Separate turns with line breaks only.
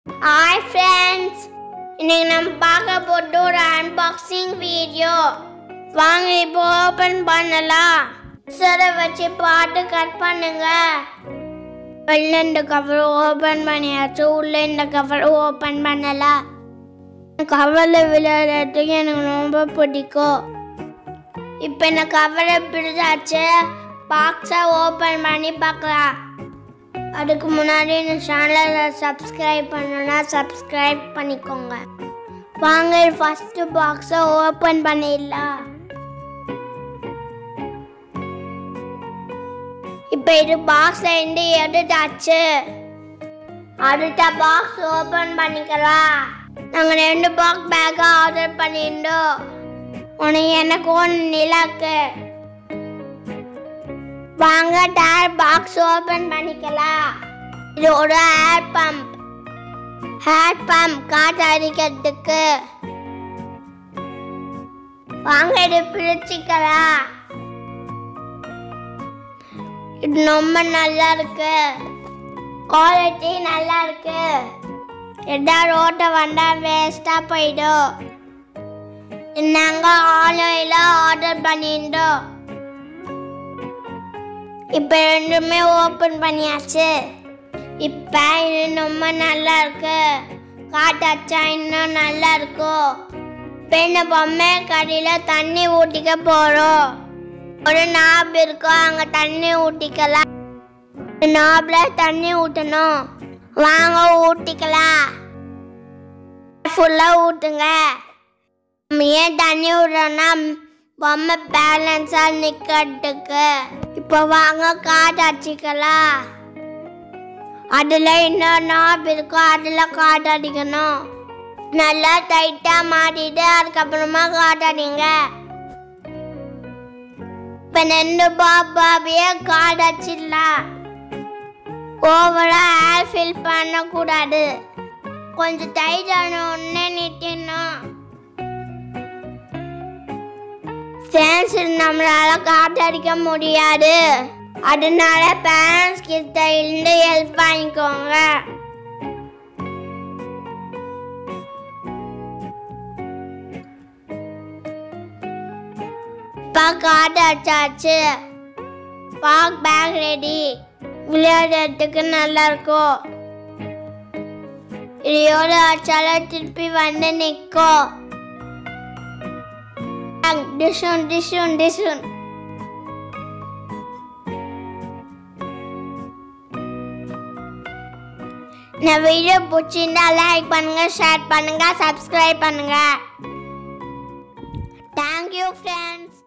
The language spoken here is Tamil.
ஹாய் ஃப்ரெண்ட்ஸ் இன்னைக்கு நம்ம பார்க்க போட்டு ஒரு அன்பாக்சிங் வீடியோ வாங்க இப்போ ஓபன் பண்ணலாம் சரை வச்சு பாட்டு கட் பண்ணுங்க வெளில இந்த கவர் ஓபன் பண்ணியாச்சு உள்ள இந்த கவர் ஓபன் பண்ணலாம் கவரில் விளையாடுறதுக்கு எனக்கு ரொம்ப பிடிக்கும் இப்போ இந்த கவரை பிடிச்சாச்சு பாக்ஸை ஓபன் பண்ணி பார்க்கலாம் அதுக்கு முன்னாடி இந்த சேனலை சப்ஸ்கிரைப் பண்ணணும்னா சப்ஸ்கிரைப் பண்ணிக்கோங்க வாங்க ஃபஸ்ட்டு பாக்ஸை ஓப்பன் பண்ணிடலாம் இப்போ இது பாக்ஸில் இருந்து எடுத்தாச்சு அடுத்த பாக்ஸ் ஓப்பன் பண்ணிக்கலாம் நாங்கள் ரெண்டு பாக்ஸ் பேக்காக ஆர்டர் பண்ணியிருந்தோம் உனக்கு எனக்கு ஒன்று நிலாக்கு வாங்க டயர் பாக்ஸ் ஓபன் பண்ணிக்கலாம் இது ஒரு ஹேர் பம்ப் ஹேர் பம்ப் காற்று அடிக்கிறதுக்கு வாங்க இது பிரிச்சுக்கலாம் இது ரொம்ப நல்லா இருக்கு குவாலிட்டி நல்லா இருக்கு எதா ரோட்டை வந்தா வேஸ்டா போயிடும் நாங்கள் ஆன்லைனில் ஆர்டர் பண்ணியிருந்தோம் இப்போ ரெண்டுமே ஓப்பன் பண்ணியாச்சு இப்போ இது ரொம்ப நல்லா இருக்கு காட்டாச்சா இன்னும் நல்லா இருக்கும் இப்போ இந்த பொம்மை கடையில் தண்ணி ஊற்றிக்க போகிறோம் ஒரு நாப் இருக்கும் அங்கே தண்ணி ஊற்றிக்கலாம் நாப்பில் தண்ணி ஊற்றணும் வாங்க ஊற்றிக்கலாம் ஃபுல்லாக ஊற்றுங்க நம்ம ஏன் தண்ணி விடுறோன்னா பொம்மை பேலன்ஸாக நிற்கிறதுக்கு இப்போ வாங்க காட்டு அடிச்சுக்கலாம் அதில் இன்னொரு நாப் இருக்கும் அதில் காட்டு அடிக்கணும் நல்லா டைட்டாக மாட்டிட்டு அதுக்கப்புறமா காட்டு அடிங்க இப்போ ரெண்டு பாப் பாபியே காடு அடிச்சிடலாம் ஓவராக ஏர் ஃபில் பண்ணக்கூடாது கொஞ்சம் டைட்டான உடனே நிட்டிடணும் ஃபேன்ஸ் நம்மளால காத்தடிக்க முடியாது அதனால பேரண்ட்ஸ் கிட்ட இருந்து ஹெல்ப் வாங்கிக்கோங்க இப்போ காட்டு அடிச்சாச்சு பாக் பேக் ரெடி விளையாடுறதுக்கு நல்லா இருக்கும் இது எவ்வளோ அடிச்சாலும் திருப்பி வந்து நிற்கும் டிஷுன் டிஷுன் டிஷுன் இந்த வீடியோ பிடிச்சிருந்தா லைக் பண்ணுங்க ஷேர் பண்ணுங்க சப்ஸ்கிரைப் பண்ணுங்க தேங்க்யூ ஃப்ரெண்ட்ஸ்